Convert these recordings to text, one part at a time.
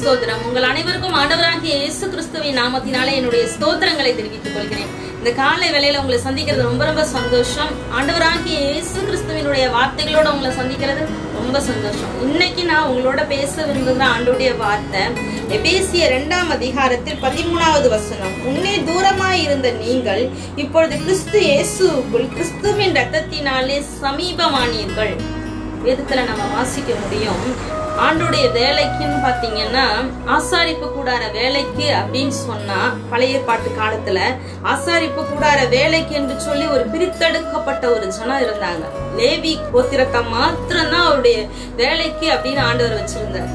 ஸ்தோத்திரம் உங்கள் அனைவருக்கும் ஆண்டவராகிய இயேசு கிறிஸ்துவின் நாமத்தினாலே என்னுடைய ஸ்தோத்திரங்களை தெரிவித்துக் கொள்கிறேன் இந்த காலை வேளையில உங்களை சந்திக்கிறது ரொம்ப ரொம்ப சந்தோஷம் ஆண்டவராகிய இயேசு கிறிஸ்துவினுடைய வார்த்தைகளோட உங்களை சந்திக்கிறது ரொம்ப சந்தோஷம் இன்னைக்கு நான் உங்களோட பேச விரும்புகிற ஆண்டோடைய வார்த்தை எபேசிய இரண்டாம் அதிகாரத்தில் பதிமூணாவது வசனம் முன்னே தூரமாய் இருந்த நீங்கள் இப்பொழுது கிறிஸ்து இயேசுக்குள் கிறிஸ்துவின் ரத்தத்தினாலே சமீபமானீர்கள் வேதத்துல நம்ம வாசிக்க முடியும் ஆண்டுடைய வேலைக்குன்னு பாத்தீங்கன்னா ஆசாரிப்பு கூடார வேலைக்கு அப்படின்னு சொன்னா பழைய பாட்டு காலத்துல ஆசாரிப்பு கூடார வேலைக்கு என்று சொல்லி ஒரு பிரித்தெடுக்கப்பட்ட ஒரு ஜனம் இருந்தாங்க லேவி கோத்திரத்தை மாத்திரம்தான் அவருடைய வேலைக்கு அப்படின்னு ஆண்டவர் வச்சிருந்தார்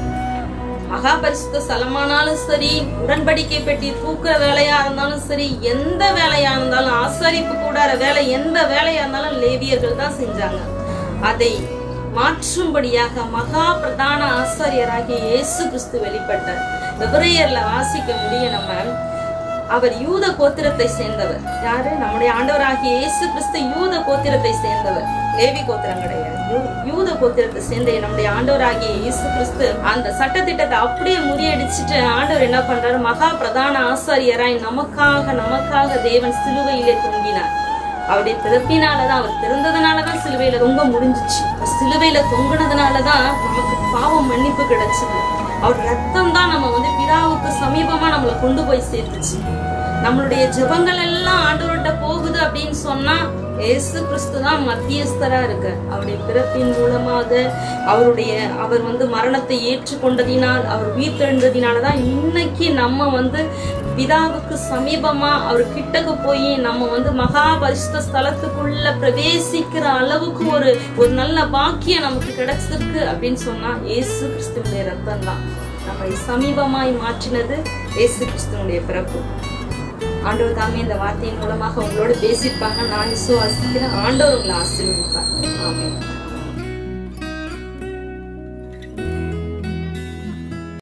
மகாபரிசுத்த ஸ்தலமானாலும் சரி உடன்படிக்கை பெட்டி தூக்குற வேலையா இருந்தாலும் சரி எந்த வேலையா இருந்தாலும் ஆசாரிப்பு கூடார வேலை எந்த வேலையா இருந்தாலும் லேவியர்கள் தான் செஞ்சாங்க அதை மாற்றும்படியாக மகா பிரதான ஆசாரியராகிய இயேசு கிறிஸ்து வெளிப்பட்டார் விபரையர்ல வாசிக்க முடியும் நம்ம அவர் யூத கோத்திரத்தை சேர்ந்தவர் யாரு நம்முடைய ஆண்டவராகிய இயேசு கிறிஸ்து யூத கோத்திரத்தை சேர்ந்தவர் லேவி கோத்திரம் கிடையாது யூ- யூத கோத்திரத்தை சேர்ந்த நம்முடைய ஆண்டவராகிய இயேசு கிறிஸ்து அந்த சட்டத்திட்டத்தை அப்படியே முறியடிச்சிட்டு ஆண்டவர் என்ன பண்றாரு மகா பிரதான ஆசாரியராய் நமக்காக நமக்காக தேவன் சிலுவையிலே தொங்கினார் அவருடைய பிறப்பினாலதான் அவர் பிறந்ததுனாலதான் சிலுவையில தொங்க முடிஞ்சிச்சு சிலுவையில தொங்குனதுனாலதான் நமக்கு பாவம் மன்னிப்பு கிடைச்சது அவர் ரத்தம் தான் நம்ம வந்து பிதாவுக்கு சமீபமா நம்மளை கொண்டு போய் சேர்த்துச்சு நம்மளுடைய ஜெபங்கள் எல்லாம் ஆண்டவர்கிட்ட போகுது அப்படின்னு சொன்னா இயேசு கிறிஸ்து தான் மத்தியஸ்தரா இருக்கு அவருடைய பிறப்பின் மூலமாக அவருடைய அவர் வந்து மரணத்தை ஏற்றுக்கொண்டதினால் அவர் உயிர்த்தெழுந்ததினாலதான் இன்னைக்கு நம்ம வந்து பிதாவுக்கு சமீபமா அவர் கிட்டக்கு போய் நம்ம வந்து மகா பரிசுத்த ஸ்தலத்துக்குள்ள பிரவேசிக்கிற அளவுக்கு ஒரு ஒரு நல்ல பாக்கியம் நமக்கு கிடைச்சிருக்கு அப்படின்னு சொன்னா இயேசு கிறிஸ்துவனுடைய ரத்தம் தான் நம்மை சமீபமாய் மாற்றினது இயேசு கிறிஸ்துவனுடைய பிறப்பு ஆண்டவர் தாமே இந்த வார்த்தையின் மூலமாக உங்களோட பேசியிருப்பாங்க நான் விசுவாசிக்கிறேன் ஆண்டவர் உங்களை ஆசீர்வதிப்பார் ஆமென்